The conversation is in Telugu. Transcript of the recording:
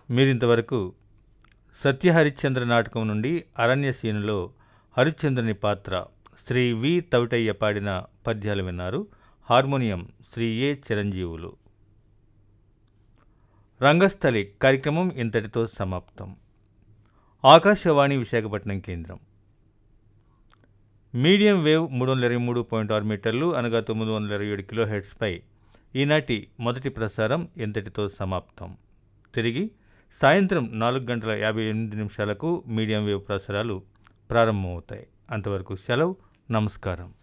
మీరింతవరకు సత్యహరిశ్చంద్ర నాటకం నుండి అరణ్యసీనులో హరిశ్చంద్రుని పాత్ర శ్రీ వి తవిటయ్య పాడిన పద్యాలు విన్నారు హార్మోనియం శ్రీ ఏ చిరంజీవులు రంగస్థలి కార్యక్రమం ఇంతటితో సమాప్తం ఆకాశవాణి విశాఖపట్నం కేంద్రం మీడియం వేవ్ మూడు వందల ఇరవై మూడు పాయింట్ ఆరు మీటర్లు అనగా తొమ్మిది వందల ఇరవై ఏడు కిలో హెడ్స్పై ఈనాటి మొదటి ప్రసారం ఇంతటితో సమాప్తం తిరిగి సాయంత్రం నాలుగు గంటల యాభై ఎనిమిది నిమిషాలకు మీడియం వేవ్ ప్రసారాలు ప్రారంభమవుతాయి అంతవరకు సెలవు నమస్కారం